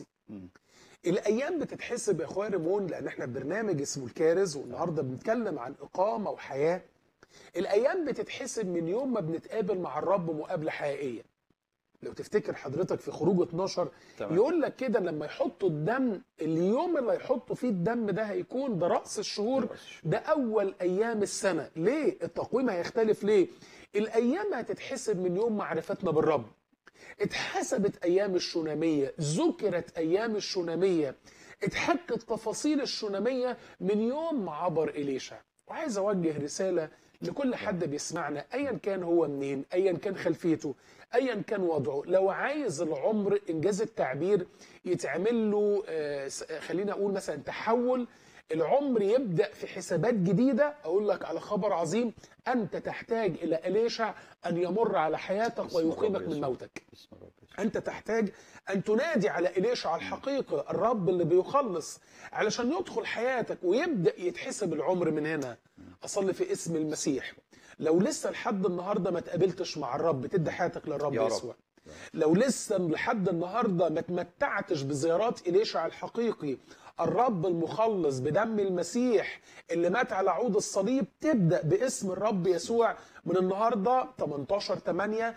الشخصي مم. الايام بتتحسب يا اخويا ريمون لان احنا برنامج اسمه الكارز والنهارده بنتكلم عن اقامه وحياه الايام بتتحسب من يوم ما بنتقابل مع الرب مقابله حقيقيه لو تفتكر حضرتك في خروج 12 تمام. يقول لك كده لما يحطوا الدم اليوم اللي هيحطوا فيه الدم ده هيكون ده راس الشهور رأس الشهور. ده اول ايام السنه ليه التقويم هيختلف ليه الايام هتتحسب من يوم معرفتنا بالرب اتحسبت ايام الشوناميه ذكرت ايام الشوناميه اتحكت تفاصيل الشوناميه من يوم ما عبر اليشع وعايز اوجه رساله لكل حد بيسمعنا ايا كان هو منين ايا كان خلفيته ايا كان وضعه لو عايز العمر انجاز التعبير يتعمل له آه، س- خلينا اقول مثلا تحول العمر يبدا في حسابات جديده اقول لك على خبر عظيم انت تحتاج الى اليشع ان يمر على حياتك باسم الرب ويقيمك من يسوع. موتك بسم الرب يسوع. انت تحتاج ان تنادي على اليشع الحقيقي الرب اللي بيخلص علشان يدخل حياتك ويبدا يتحسب العمر من هنا اصلي في اسم المسيح لو لسه لحد النهارده ما تقابلتش مع الرب تدي حياتك للرب يا رب. يسوع لو لسه لحد النهارده ما تمتعتش بزيارات اليشع الحقيقي الرب المخلص بدم المسيح اللي مات على عود الصليب تبدا باسم الرب يسوع من النهارده 18 8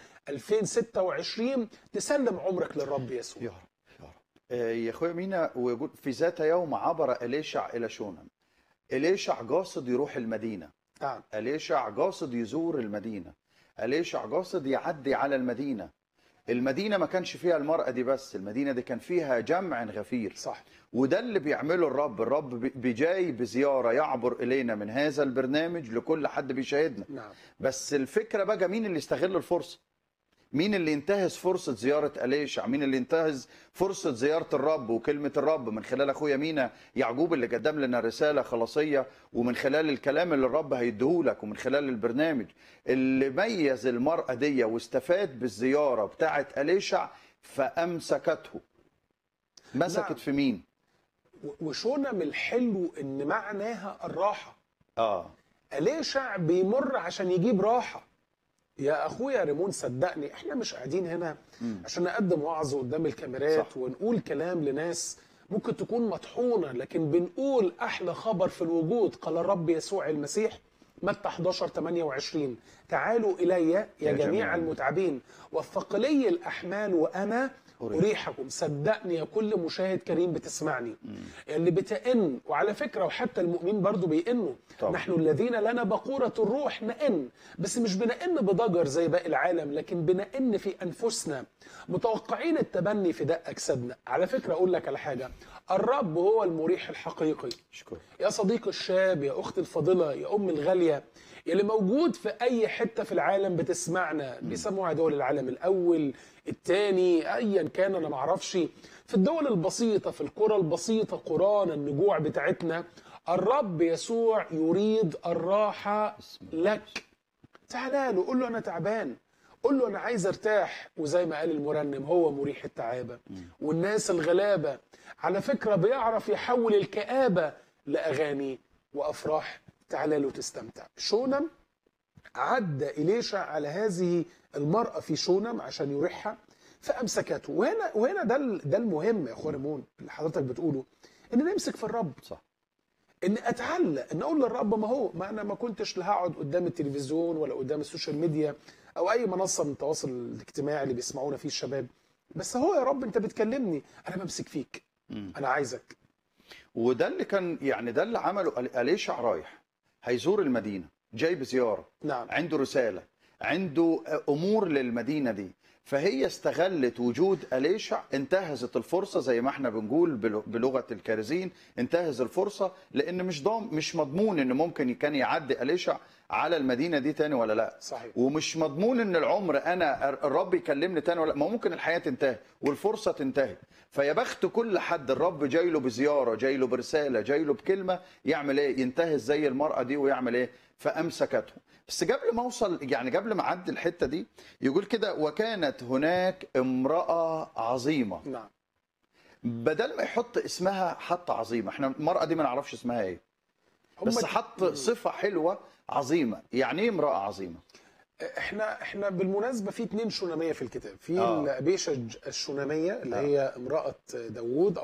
2026 تسلم عمرك للرب يسوع يا رب يا رب آه، يا اخويا مينا ويقول في ذات يوم عبر اليشع الى شونم اليشع قاصد يروح المدينه نعم اليشع قاصد يزور المدينه اليشع قاصد يعدي على المدينه المدينه ما كانش فيها المراه دي بس المدينه دي كان فيها جمع غفير صح وده اللي بيعمله الرب الرب بي- بيجاي بزياره يعبر الينا من هذا البرنامج لكل حد بيشاهدنا نعم بس الفكره بقى مين اللي يستغل الفرصه مين اللي ينتهز فرصة زيارة أليشع مين اللي ينتهز فرصة زيارة الرب وكلمة الرب من خلال أخويا مينا يعقوب اللي قدم لنا رسالة خلاصية ومن خلال الكلام اللي الرب هيديهولك ومن خلال البرنامج اللي ميز المرأة دي واستفاد بالزيارة بتاعة أليشع فأمسكته مسكت نعم. في مين؟ و- وشونم الحلو ان معناها الراحه آه اليشع بيمر عشان يجيب راحه يا اخويا ريمون صدقني احنا مش قاعدين هنا مم. عشان نقدم وعظ قدام الكاميرات صح. ونقول كلام لناس ممكن تكون مطحونه لكن بنقول احلى خبر في الوجود قال الرب يسوع المسيح متى 11 28 تعالوا الي يا جميع جميع المتعبين والثقلي الاحمال وانا أريح. اريحكم صدقني يا كل مشاهد كريم بتسمعني اللي بتئن وعلى فكره وحتى المؤمنين برضو بيئنوا طبعا. نحن الذين لنا بقوره الروح نئن بس مش بنئن بضجر زي باقي العالم لكن بنئن في انفسنا متوقعين التبني في دق اجسادنا على فكره اقول لك على حاجه الرب هو المريح الحقيقي شكرا يا صديقي الشاب يا اختي الفاضله يا ام الغاليه يلي موجود في اي حته في العالم بتسمعنا بيسموها دول العالم الاول الثاني ايا كان انا معرفش في الدول البسيطه في القرى البسيطه قرانا النجوع بتاعتنا الرب يسوع يريد الراحه لك تعالى له قول له انا تعبان قول له انا عايز ارتاح وزي ما قال المرنم هو مريح التعابه والناس الغلابه على فكره بيعرف يحول الكآبه لاغاني وافراح تعالى له تستمتع شونم عدى إليشع على هذه المرأة في شونم عشان يريحها فأمسكته وهنا وهنا ده ال- ده المهم يا أخويا ريمون اللي حضرتك بتقوله إن نمسك في الرب صح ان اتعلق ان اقول للرب ما هو ما انا ما كنتش لا هقعد قدام التلفزيون ولا قدام السوشيال ميديا او اي منصه من التواصل الاجتماعي اللي بيسمعونا فيه الشباب بس هو يا رب انت بتكلمني انا بمسك فيك مم. انا عايزك وده اللي كان يعني ده اللي عمله أل- أليشع رايح هيزور المدينة جاي بزيارة نعم عنده رسالة عنده أمور للمدينة دي فهي استغلت وجود أليشع انتهزت الفرصة زي ما احنا بنقول بل- بلغة الكارزين انتهز الفرصة لأن مش ضام مش مضمون إن ممكن كان يعدي أليشع على المدينة دي تاني ولا لا صحيح ومش مضمون ان العمر انا الرب يكلمني تاني ولا ما ممكن الحياه تنتهي والفرصه تنتهي فيا بخت كل حد الرب جاي له بزياره جاي له برساله جاي له بكلمه يعمل ايه ينتهز زي المراه دي ويعمل ايه فامسكته بس قبل ما اوصل يعني قبل ما اعدي الحته دي يقول كده وكانت هناك امراه عظيمه نعم بدل ما يحط اسمها حط عظيمه احنا المراه دي ما نعرفش اسمها ايه هم بس حط صفه حلوه عظيمه يعني ايه امراه عظيمه احنا احنا بالمناسبه في اتنين شوناميه في الكتاب في آه. الابيشه الشوناميه اللي آه. هي امراه داوود